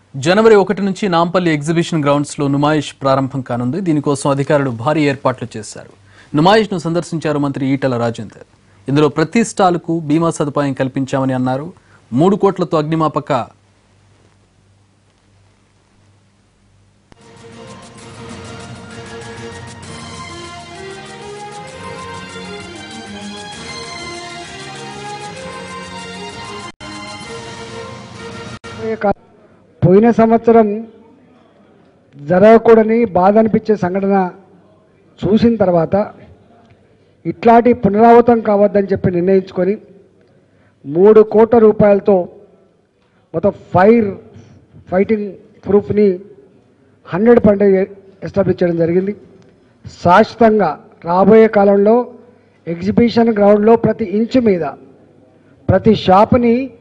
జనవరి ఒకటి నుంచి Nampally exhibition grounds లో నుమాయిష్ ప్రారంభం కానుంది దీనికోసం అధికారులు భారీ ఏర్పాట్లు చేశారు నుమాయిష్ ను సందర్శించారు మంత్రి ఈటల రాజేందర్ ఇందులో ప్రతి స్టాల్కు బీమా సదుపాయం కల్పించామని అన్నారు మూడు కోట్లతో అగ్నిమాపక పోయే కా- పోయిన సంవత్సరం జరగకూడని బాధ అనిపించే సంఘటన చూసిన తర్వాత ఇట్లాంటి పునరావృతం కావద్దని చెప్పి నిర్ణయించుకొని మూడు కోట్ల రూపాయలతో మొత్తం ఫైర్ ఫైటింగ్ ప్రూఫ్ని హండ్రెడ్ పర్సెంట్ ఎస్టాబ్లిష్ చేయడం జరిగింది శాశ్వతంగా రాబోయే కాలంలో ఎగ్జిబిషన్ గ్రౌండ్లో ప్రతి ఇంచు మీద ప్రతి షాప్ని